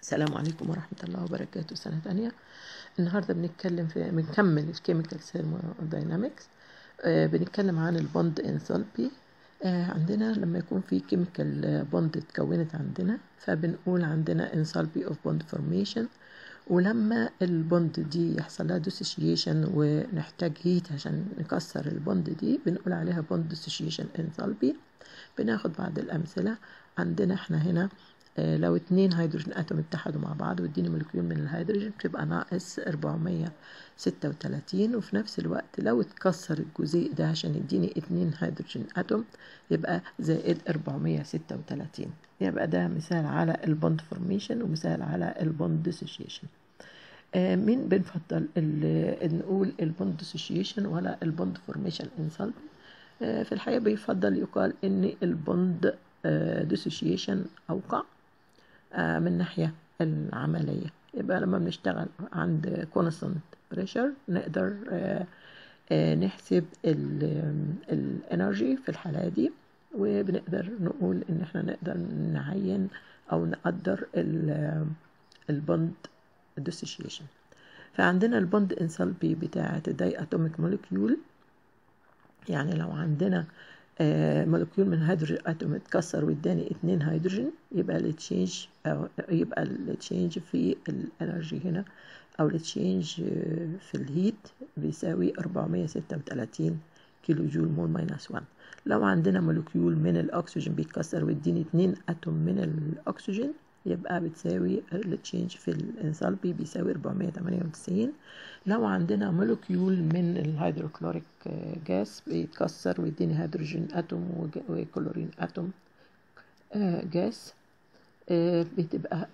السلام عليكم ورحمة الله وبركاته سنة تانية النهاردة بنتكلم في بنكمل الكيميكال ثيرموداينامكس آه بنتكلم عن البوند انثالبي آه عندنا لما يكون في كيميكال بوند اتكونت عندنا فبنقول عندنا انثالبي اوف بوند فورميشن ولما البوند دي يحصل لها dissociation ونحتاج هيت عشان نكسر البوند دي بنقول عليها بوند dissociation انثالبي بناخد بعض الأمثلة عندنا احنا هنا آه لو اتنين هيدروجين اتوم اتحدوا مع بعض واديني مولكيول من الهيدروجين بتبقى ناقص 436 وفي نفس الوقت لو اتكسر الجزيء ده عشان يديني اتنين هيدروجين اتوم يبقى زائد 436 يبقى ده مثال على البوند فورميشن ومثال على البوند ديسوشيشن آه مين بنفضل نقول البوند ديسوشيشن ولا البوند فورميشن انسالبي آه في الحقيقة بيفضل يقال ان البوند ديسوشيشن اوقع من الناحية العملية يبقى لما بنشتغل عند كونستانت بريشر نقدر نحسب الانرجي في الحالة دي وبنقدر نقول ان احنا نقدر نعين او نقدر البوند ديسوشيشن فعندنا البوند انسالبي بتاعة الداي اتوميك مولكيول يعني لو عندنا آه مولكيول من هيدروجين اتوم اتكسر واداني اتنين هيدروجين يبقى التشينج او يبقى التشينج في الانرجي هنا او التشينج في الهيت بيساوي 436 كيلو جول مول ماينس 1 لو عندنا مولكيول من الاكسجين بيتكسر ويديني اتنين اتوم من الاكسجين يبقى بتساوي التشينج في الانثالبي بيساوي 498 لو عندنا مولكيول من الهيدروكلوريك جاس بيتكسر ويديني هيدروجين اتوم وكلورين اتوم جاس بتبقى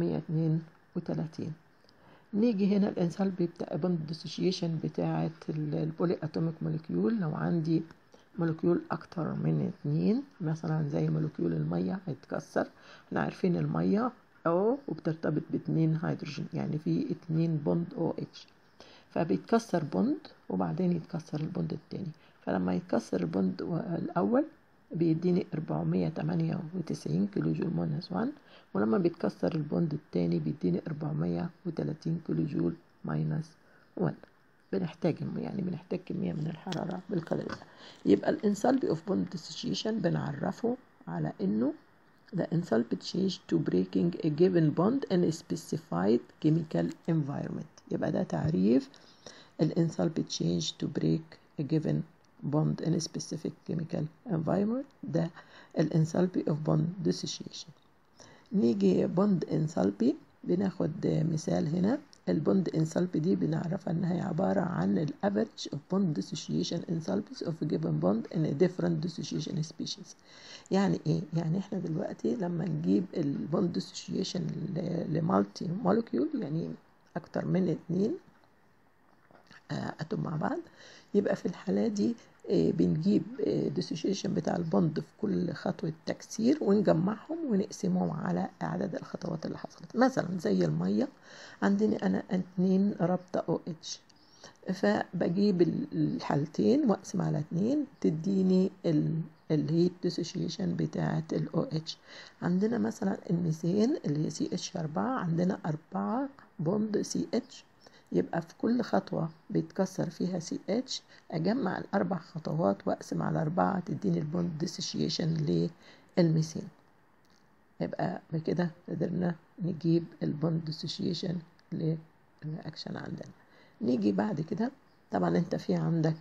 432 نيجي هنا الانثالبي بتاع بوند ديسوشيشن بتاعه البولي اتوميك مولكيول لو عندي مولكيول اكتر من اتنين مثلا زي مولكيول المية هيتكسر احنا عارفين المية او وبترتبط باتنين هيدروجين يعني في اتنين بوند او اتش فبيتكسر بوند وبعدين يتكسر البوند التاني فلما يتكسر البوند الاول بيديني 498 كيلو جول ماينس 1 ولما بيتكسر البوند التاني بيديني 430 كيلو جول ماينس 1 بنحتاج يعني بنحتاج كمية من الحرارة بالقدر ده يبقى الانثالبي اوف بوند ديسوشيشن بنعرفه على انه the enthalpy change to breaking a given bond in a specified chemical environment يبقى ده تعريف الانثالبي change to break a given bond in a specific chemical environment ده الانثالبي of bond dissociation نيجي بوند انثالبي بناخد مثال هنا البوند انثالبي دي بنعرفها انها هي عبارة عن الافريج of bond dissociation enthalpies of a given bond in a different dissociation species يعني ايه يعني احنا دلوقتي لما نجيب البوند dissociation لمالتي مولكيول يعني اكتر من اتنين اتوم مع بعض يبقى في الحالة دي بنجيب ديسوشيشن بتاع البوند في كل خطوة تكسير ونجمعهم ونقسمهم على أعداد الخطوات اللي حصلت مثلا زي المية عندنا أنا اتنين رابطة او اتش فبجيب الحالتين واقسم على اتنين تديني الهيت ديسوشيشن بتاعة الاو اتش عندنا مثلا الميثين اللي هي سي اتش أربعة عندنا أربعة بوند سي اتش يبقى في كل خطوة بيتكسر فيها سي اتش أجمع الأربع خطوات وأقسم على أربعة تديني البوند ديسوشيشن للميثين يبقى بكده قدرنا نجيب البوند ديسوشيشن للرياكشن عندنا نيجي بعد كده طبعا انت في عندك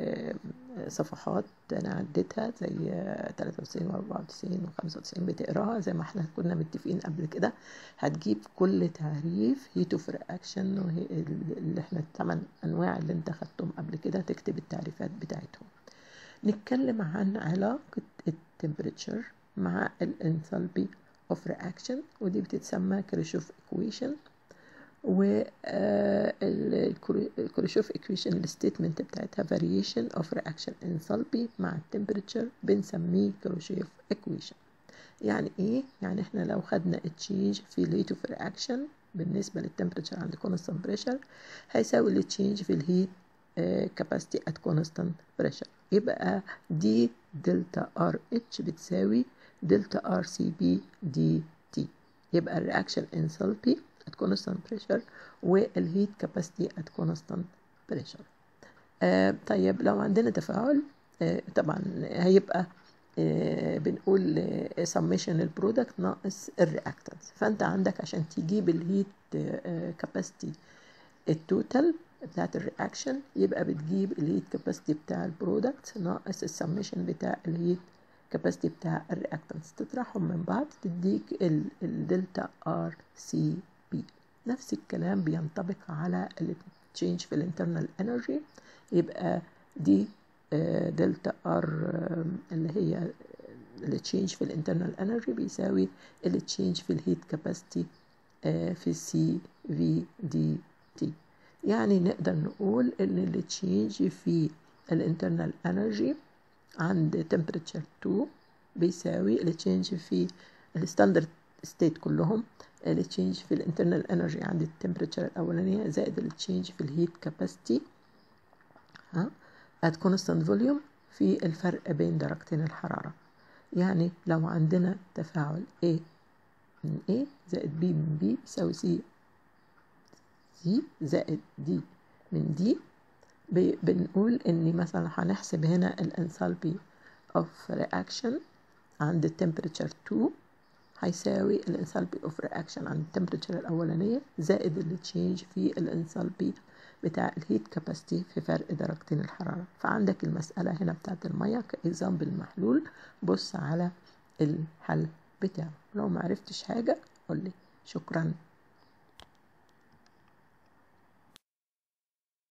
صفحات انا عديتها زي 93 و94 و95 بتقراها زي ما احنا كنا متفقين قبل كده هتجيب كل تعريف هيت اوف رياكشن اللي احنا الثمان انواع اللي انت خدتهم قبل كده تكتب التعريفات بتاعتهم نتكلم عن علاقة التمبريتشر مع الانثالبي اوف رياكشن ودي بتتسمى كريشوف ايكويشن و الكوريشوف ايكويشن الستيتمنت بتاعتها variation of reaction enthalpy مع التمبريتشر بنسميه كوريشوف ايكويشن يعني ايه يعني احنا لو خدنا التشينج في الهيت اوف رياكشن بالنسبه للتمبريتشر عند كونستانت بريشر هيساوي التشينج في الهيت كاباسيتي ات كونستانت بريشر يبقى دي دلتا ار اتش بتساوي دلتا ار سي بي دي تي يبقى الرياكشن انثالبي at constant pressure والهيت كاباسيتي at constant pressure آه طيب لو عندنا تفاعل آه طبعا هيبقى آه بنقول سميشن البرودكت ناقص الرياكتنس فانت عندك عشان تجيب الهيت كاباسيتي التوتال بتاعت الرياكشن يبقى بتجيب الهيت كاباسيتي بتاع البرودكت ناقص السميشن بتاع الهيت كاباسيتي بتاع الرياكتنس تطرحهم من بعض تديك الدلتا ار سي بي نفس الكلام بينطبق على التشينج في الانترنال انرجي يبقى دي دلتا ار اللي هي التشينج في الانترنال انرجي بيساوي التشينج في الهيت كاباسيتي في سي في دي تي يعني نقدر نقول ان التشينج في الانترنال انرجي عند temperature 2 بيساوي التشينج في الستاندرد ستيت كلهم التشينج في الانترنال انرجي عند التمبريتشر الاولانيه زائد التشينج في الهيت كاباسيتي ها at constant volume في الفرق بين درجتين الحراره يعني لو عندنا تفاعل A من A زائد B من B يساوي C C زائد D من D بنقول ان مثلا هنحسب هنا الانثالبي اوف رياكشن عند التمبريتشر 2 هيساوي الانثالبي اوف رياكشن عند التمبريتشر الاولانيه زائد التشينج في الانثالبي بتاع الهيت كاباسيتي في فرق درجتين الحراره فعندك المساله هنا بتاعت الميه كاكزامبل محلول بص على الحل بتاعه لو معرفتش حاجه قولي شكرا